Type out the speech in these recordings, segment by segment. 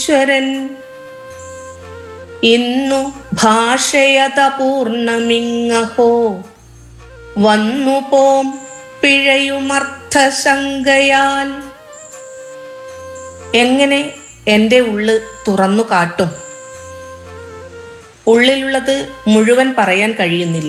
ഈശ്വരൻ ഇന്നു ഭാഷയത പൂർണ്ണമിങ്ങഹോ വന്നു പോം പിഴയുമർത്ഥശങ്കയാൽ എങ്ങനെ എൻ്റെ ഉള്ള് തുറന്നു കാട്ടും ഉള്ളിലുള്ളത് മുഴുവൻ പറയാൻ കഴിയുന്നില്ല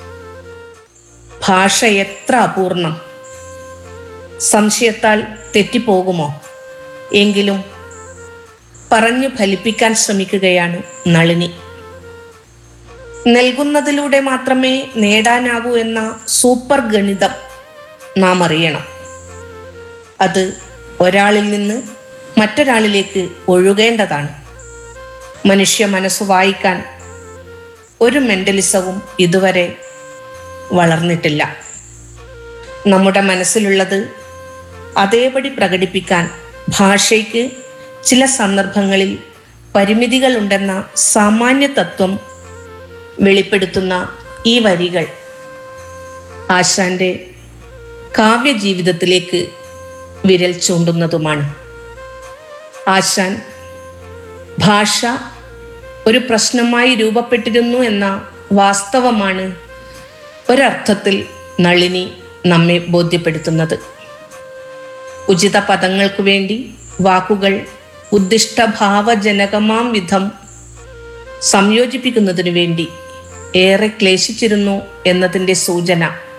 ഭാഷ എത്ര അപൂർണം സംശയത്താൽ തെറ്റിപ്പോകുമോ എങ്കിലും പറഞ്ഞു ഫലിപ്പിക്കാൻ ശ്രമിക്കുകയാണ് നളിനി നൽകുന്നതിലൂടെ മാത്രമേ നേടാനാവൂ എന്ന സൂപ്പർ ഗണിതം നാം അറിയണം അത് ഒരാളിൽ നിന്ന് മറ്റൊരാളിലേക്ക് ഒഴുകേണ്ടതാണ് മനുഷ്യ മനസ്സ് വായിക്കാൻ ഒരു മെന്റലിസവും ഇതുവരെ വളർന്നിട്ടില്ല നമ്മുടെ മനസ്സിലുള്ളത് അതേപടി പ്രകടിപ്പിക്കാൻ ഭാഷയ്ക്ക് ചില സന്ദർഭങ്ങളിൽ പരിമിതികളുണ്ടെന്ന സാമാന്യ തത്വം വെളിപ്പെടുത്തുന്ന ഈ വരികൾ ആശാന്റെ കാവ്യജീവിതത്തിലേക്ക് വിരൽ ചൂണ്ടുന്നതുമാണ് ആശാൻ ഭാഷ ഒരു പ്രശ്നമായി രൂപപ്പെട്ടിരുന്നു എന്ന വാസ്തവമാണ് ഒരർത്ഥത്തിൽ നളിനി നമ്മെ ബോധ്യപ്പെടുത്തുന്നത് ഉചിത പദങ്ങൾക്ക് വേണ്ടി വാക്കുകൾ ഉദ്ദിഷ്ടഭാവജനകമാം വിധം സംയോജിപ്പിക്കുന്നതിനു വേണ്ടി ഏറെ ക്ലേശിച്ചിരുന്നു എന്നതിൻ്റെ സൂചന